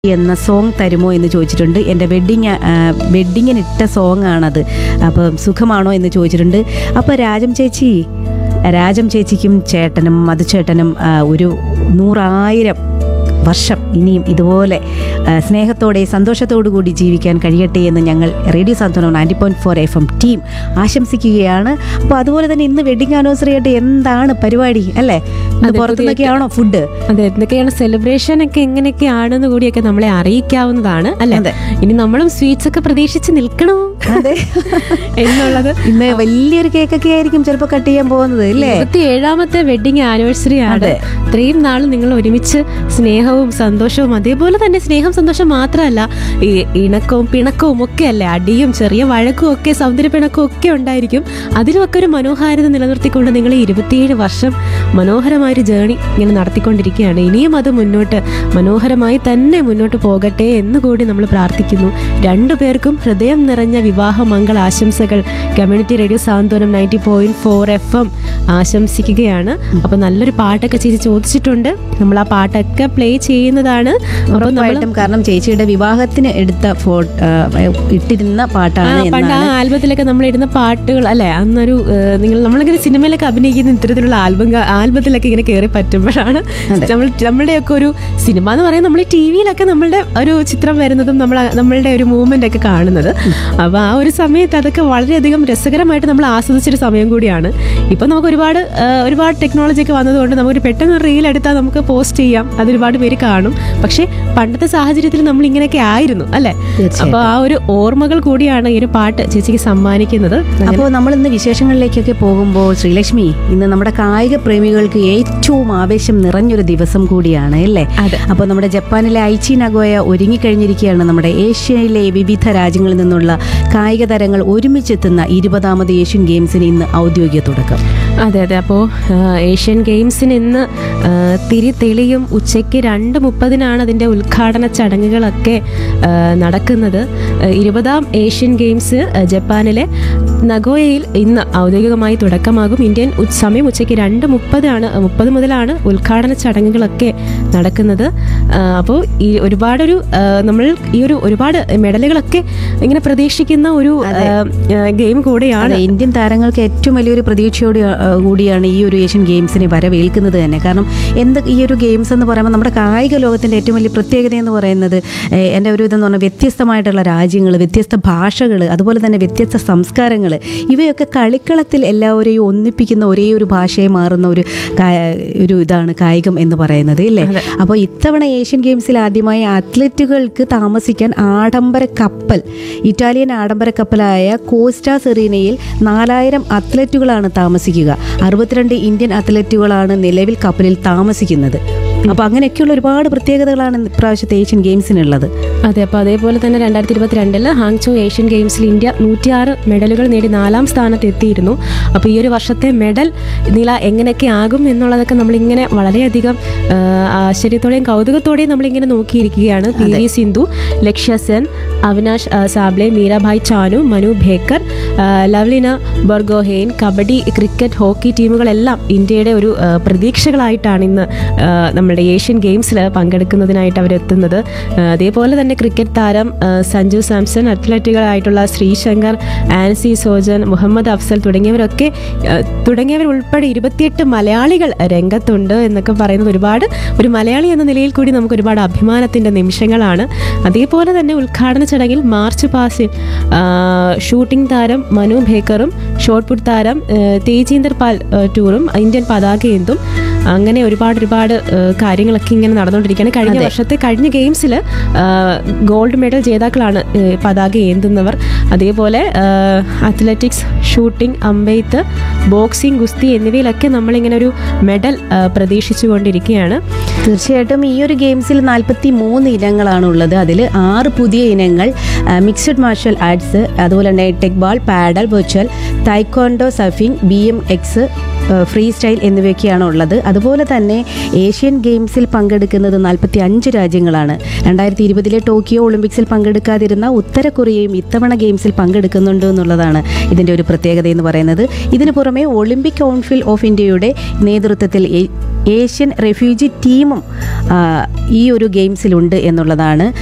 എന്ന സോങ് തരുമോ എന്ന് ചോദിച്ചിട്ടുണ്ട് എൻ്റെ വെഡ്ഡിങ് വെഡ്ഡിങ്ങിന് ഇട്ട സോങ് ആണത് അപ്പം സുഖമാണോ എന്ന് ചോദിച്ചിട്ടുണ്ട് അപ്പോൾ രാജം ചേച്ചി രാജം ചേച്ചിക്കും ചേട്ടനും മധുചേട്ടനും ആ, ഒരു നൂറായിരം വർഷം ഇനിയും ഇതുപോലെ ആ, സ്നേഹത്തോടെ സന്തോഷത്തോടു കൂടി ജീവിക്കാൻ കഴിയട്ടെ എന്ന് ഞങ്ങൾ radio Santhwanam ninety point four F M team ആശംസിക്കുകയാണ് അപ്പോൾ അതുപോലെ തന്നെ ഇന്ന് വെഡിങ് ആനിവേഴ്സറി ആയിട്ട് എന്താണ് പരിപാടി അല്ലേ ഇന്ന് അതെ, പുറത്തുനിന്നൊക്കെയാണോ ഫുഡ് അതെ എന്തൊക്കെയാണ് സെലിബ്രേഷൻ ഒക്കെ എങ്ങനെയൊക്കെയാണെന്ന് കൂടിയൊക്കെ നമ്മളെ അറിയിക്കാവുന്നതാണ് അല്ലെ അതെ. ഇനി നമ്മളും സ്വീറ്റ്സ് ഒക്കെ പ്രതീക്ഷിച്ച് നിൽക്കണോ അതെ എന്നുള്ളത് ഇന്ന് വലിയൊരു കേക്കൊക്കെ ആയിരിക്കും ചിലപ്പോൾ കട്ട് ചെയ്യാൻ പോകുന്നത് അല്ലേ ഇരുപത്തി ഏഴാമത്തെ വെഡിങ് ആനിവേഴ്സറി ആണ് അതെ. ഇത്രയും നാൾ നിങ്ങൾ ഒരുമിച്ച് സ്നേഹവും സന്തോഷവും അതേപോലെ തന്നെ സ്നേഹം സന്തോഷം മാത്രമല്ല ഈ ഇണക്കവും പിണക്കവും ഒക്കെ അല്ലേ അടിയും ചെറിയ വഴക്കും ഒക്കെ സൗന്ദര്യ പിണക്കവും ഒക്കെ ഉണ്ടായിരിക്കും അതിലുമൊക്കെ ഒരു മനോഹാരിത നിലനിർത്തിക്കൊണ്ട് നിങ്ങൾ ഈ ഇരുപത്തിയേഴ് വർഷം മനോഹരമായൊരു ജേണി ഇങ്ങനെ നടത്തിക്കൊണ്ടിരിക്കുകയാണ് ഇനിയും അത് മുന്നോട്ട് മനോഹരമായി തന്നെ മുന്നോട്ട് പോകട്ടെ എന്ന് കൂടി നമ്മൾ പ്രാർത്ഥിക്കുന്നു രണ്ടു പേർക്കും ഹൃദയം നിറഞ്ഞ വിവാഹ മംഗള ആശംസകൾ community radio Santhwanam ninety point four F M ആശംസിക്കുകയാണ് അപ്പൊ നല്ലൊരു പാട്ടൊക്കെ ചേച്ചി ചോദിച്ചിട്ടുണ്ട് നമ്മൾ ആ പാട്ടൊക്കെ പ്ലേ ചെയ്യുന്നതാണ് അപ്പൊ നമ്മൾ ഉറപ്പായിട്ടും കാരണം ചേച്ചിയുടെ വിവാഹത്തിന് എടുത്ത ഫോട്ടോ ഇട്ടിരുന്ന പാട്ടാണ് പണ്ട് ആ എന്നാണ് ആൽബത്തിലൊക്കെ നമ്മൾ ഇടുന്ന പാട്ടുകൾ അല്ലെ അന്നൊരു ഏഹ്, നിങ്ങൾ നമ്മളിങ്ങനെ സിനിമയിലൊക്കെ അഭിനയിക്കുന്ന ഇത്തരത്തിലുള്ള ആൽബം ആൽബത്തിലൊക്കെ ഇങ്ങനെ കയറി പറ്റുമ്പോഴാണ് നമ്മൾ നമ്മളുടെയൊക്കെ ഒരു സിനിമ എന്ന് പറയുന്നത് നമ്മൾ ടി വിയിലൊക്കെ നമ്മളുടെ ഒരു ചിത്രം വരുന്നതും നമ്മൾ നമ്മളുടെ ഒരു മൂവ്മെന്റ് ഒക്കെ കാണുന്നത് അപ്പൊ ആ ഒരു സമയത്ത് അതൊക്കെ വളരെയധികം രസകരമായിട്ട് നമ്മൾ ആസ്വദിച്ചൊരു സമയം കൂടിയാണ് ഇപ്പൊ നമുക്ക് ഒരുപാട് ഏഹ്, ഒരുപാട് ടെക്നോളജി ഒക്കെ വന്നതുകൊണ്ട് നമുക്ക് പെട്ടെന്ന് റീൽ എടുത്താൽ നമുക്ക് പോസ്റ്റ് ചെയ്യാം അത് ഒരുപാട് പേര് കാണും പക്ഷേ പണ്ടത്തെ സാഹചര്യത്തിൽ നമ്മൾ ഇങ്ങനെയൊക്കെ ആയിരുന്നു അല്ലെ തീർച്ചയായിട്ടും. അപ്പൊ ആ ഒരു ഓർമ്മകൾ കൂടിയാണ് ഈ ഒരു പാട്ട് ചേച്ചിക്ക് സമ്മാനിക്കുന്നത് അപ്പോൾ നമ്മൾ ഇന്ന് വിശേഷങ്ങളിലേക്കൊക്കെ പോകുമ്പോൾ ശ്രീലക്ഷ്മി ഇന്ന് നമ്മുടെ കായിക പ്രേമികൾക്ക് ഏറ്റവും ആവേശം നിറഞ്ഞൊരു ദിവസം കൂടിയാണ് അല്ലേ അതെ. അപ്പോൾ നമ്മുടെ ജപ്പാനിലെ ഐച്ചി നഗോയ ഒരുങ്ങിക്കഴിഞ്ഞിരിക്കുകയാണ് നമ്മുടെ ഏഷ്യയിലെ വിവിധ രാജ്യങ്ങളിൽ നിന്നുള്ള കായിക താരങ്ങൾ ഒരുമിച്ചെത്തുന്ന ഇരുപതാമത് ഏഷ്യൻ ഗെയിംസിന് ഇന്ന് ഔദ്യോഗിക തുടക്കം അതെ അതെ അപ്പോൾ ഏഷ്യൻ ഗെയിംസിന് ഇന്ന് ആ, തിരി തെളിയും ഉച്ചയ്ക്ക് രണ്ട് മുപ്പതിനാണ് അതിൻ്റെ ഉദ്ഘാടന ചടങ്ങുകളൊക്കെ ആ, നടക്കുന്നത് ആ, ഇരുപതാം ഏഷ്യൻ ഗെയിംസ് ആ, ജപ്പാനിലെ നഗോയയിൽ ഇന്ന് ഔദ്യോഗികമായി തുടക്കമാകും ഇന്ത്യൻ ഉച്ച- സമയം ഉച്ചയ്ക്ക് രണ്ട് മുപ്പതാണ് മുപ്പത് മുതലാണ് ഉദ്ഘാടന ചടങ്ങുകളൊക്കെ നടക്കുന്നത് അപ്പോൾ ഈ ഒരുപാടൊരു ആ, നമ്മൾ ഈ ഒരു ഒരുപാട് മെഡലുകളൊക്കെ ഇങ്ങനെ പ്രതീക്ഷിക്കുന്ന ഒരു ഗെയിം കൂടെയാണ് അതെ ഇന്ത്യൻ താരങ്ങൾക്ക് ഏറ്റവും വലിയൊരു പ്രതീക്ഷയോട് ആ, കൂടിയാണ് ഈ ഒരു ഏഷ്യൻ ഗെയിംസിനെ വരവേൽക്കുന്നത് തന്നെ കാരണം എന്ത് ഈ ഒരു ഗെയിംസ് എന്ന് പറയുമ്പോൾ നമ്മുടെ കായിക ലോകത്തിൻ്റെ ഏറ്റവും വലിയ പ്രത്യേകത എന്ന് പറയുന്നത് ഏഹ്, എൻ്റെ ഒരു ഇതെന്ന് പറഞ്ഞാൽ വ്യത്യസ്തമായിട്ടുള്ള രാജ്യങ്ങൾ വ്യത്യസ്ത ഭാഷകൾ അതുപോലെ തന്നെ വ്യത്യസ്ത സംസ്കാരങ്ങൾ ഇവയൊക്കെ കളിക്കളത്തിൽ എല്ലാവരെയും ഒന്നിപ്പിക്കുന്ന ഒരേ ഒരു ഭാഷയെ മാറുന്ന ഒരു കാ- ഒരു ഇതാണ് കായികം എന്ന് പറയുന്നത് ഇല്ലേ അപ്പോൾ ഇത്തവണ ഏഷ്യൻ ഗെയിംസിൽ ആദ്യമായി അത്ലറ്റുകൾക്ക് താമസിക്കാൻ ആഡംബര കപ്പൽ ഇറ്റാലിയൻ ആഡംബര കപ്പലായ കോസ്റ്റ സെറീനയിൽ നാലായിരം അത്ലറ്റുകളാണ് താമസിക്കുക അറുപത്തിരണ്ട് ഇന്ത്യൻ അത്ലറ്റുകളാണ് നിലവിൽ കപ്പലിൽ താമസിക്കുന്നത് അപ്പോൾ അങ്ങനെയൊക്കെയുള്ള ഒരുപാട് പ്രത്യേകതകളാണ് ഇപ്രാവശ്യത്തെ ഏഷ്യൻ ഗെയിംസിനുള്ളത് അതെ അപ്പോൾ അതേപോലെ തന്നെ രണ്ടായിരത്തി ഇരുപത്തിരണ്ടില് ഹാങ്ചോ ഏഷ്യൻ ഗെയിംസിൽ ഇന്ത്യ നൂറ്റിയാറ് മെഡലുകൾ നേടി നാലാം സ്ഥാനത്ത് എത്തിയിരുന്നു അപ്പോൾ ഈ ഒരു വർഷത്തെ മെഡൽ നില എങ്ങനെയൊക്കെ ആകും എന്നുള്ളതൊക്കെ നമ്മളിങ്ങനെ വളരെയധികം ആ, ആശ്ചര്യത്തോടെയും കൗതുകത്തോടെയും നമ്മളിങ്ങനെ നോക്കിയിരിക്കുകയാണ് പി വി സിന്ധു ലക്ഷ്യ സെൻ അവിനാഷ് ആ, സാബ്ലെ മീരാഭായ് ചാനു മനു ഭേക്കർ ആ, ലവ്ലിന ബർഗോഹെയിൻ കബഡി ക്രിക്കറ്റ് ഹോക്കി ടീമുകളെല്ലാം ഇന്ത്യയുടെ ഒരു ആ, പ്രതീക്ഷകളായിട്ടാണ് ഇന്ന് ആ, നമ്മുടെ ഏഷ്യൻ ഗെയിംസിൽ പങ്കെടുക്കുന്നതിനായിട്ട് അവരെത്തുന്നത് ആ, അതേപോലെ തന്നെ ക്രിക്കറ്റ് താരം ആ, സഞ്ജു സാംസൺ അത്ലറ്റുകളായിട്ടുള്ള ശ്രീശങ്കർ ആൻസി സോജൻ മുഹമ്മദ് അഫ്സൽ തുടങ്ങിയവരൊക്കെ ആ, തുടങ്ങിയവർ ഉൾപ്പെടെ ഇരുപത്തിയെട്ട് മലയാളികൾ രംഗത്തുണ്ട് എന്നൊക്കെ പറയുന്നത് ഒരുപാട് ഒരു മലയാളി എന്ന നിലയിൽ കൂടി നമുക്ക് ഒരുപാട് അഭിമാനത്തിൻ്റെ നിമിഷങ്ങളാണ് അതേപോലെ തന്നെ ഉദ്ഘാടന ചടങ്ങിൽ മാർച്ച് പാസിൽ ആ, ഷൂട്ടിംഗ് താരം മനു ഭേക്കറും ഷോട്ട് പുട്ട് താരം ആ, തേജീന്ദർ പാൽ ആ, ടൂറും ഇന്ത്യൻ പതാക ഏന്തും അങ്ങനെ ഒരുപാട് ഒരുപാട് ആ, കാര്യങ്ങളൊക്കെ ഇങ്ങനെ നടന്നുകൊണ്ടിരിക്കുകയാണ് കഴിഞ്ഞ വർഷത്തെ കഴിഞ്ഞ ഗെയിംസിൽ ഗോൾഡ് മെഡൽ ജേതാക്കളാണ് ആ, പതാക ഏന്തുന്നവർ അതേപോലെ അത്ലറ്റിക്സ് ഷൂട്ടിംഗ് അമ്പെയ്ത്ത് ബോക്സിംഗ് ഗുസ്തി എന്നിവയിലൊക്കെ നമ്മളിങ്ങനെ ഒരു മെഡൽ ആ, പ്രതീക്ഷിച്ചുകൊണ്ടിരിക്കുകയാണ് തീർച്ചയായിട്ടും ഈ ഒരു ഗെയിംസിൽ നാൽപ്പത്തി മൂന്ന് ഇനങ്ങളാണ് ഉള്ളത് അതിൽ ആറ് പുതിയ ഇനങ്ങൾ മിക്സഡ് മാർഷൽ ആർട്സ് അതുപോലെ തന്നെ tech ball padel virtual taekwondo surfing B M X freestyle എന്നിവയൊക്കെയാണ് ഉള്ളത് അതുപോലെ തന്നെ ഏഷ്യൻ ഗെയിംസിൽ പങ്കെടുക്കുന്നത് നാൽപ്പത്തി അഞ്ച് രാജ്യങ്ങളാണ് രണ്ടായിരത്തി ഇരുപതിലെ ടോക്കിയോ ഒളിമ്പിക്സിൽ പങ്കെടുക്കാതിരുന്ന ഉത്തര കൊറിയയും ഇത്തവണ ഗെയിംസിൽ പങ്കെടുക്കുന്നുണ്ട് എന്നുള്ളതാണ് ഇതിൻ്റെ ഒരു പ്രത്യേകത എന്ന് പറയുന്നത് ഇതിനു പുറമെ ഒളിമ്പിക് കൗൺസിൽ ഓഫ് ഇന്ത്യയുടെ നേതൃത്വത്തിൽ ഏ- ഏഷ്യൻ റെഫ്യൂജി ടീമും ആ, ഈ ഒരു ഗെയിംസിലുണ്ട് എന്നുള്ളതാണ്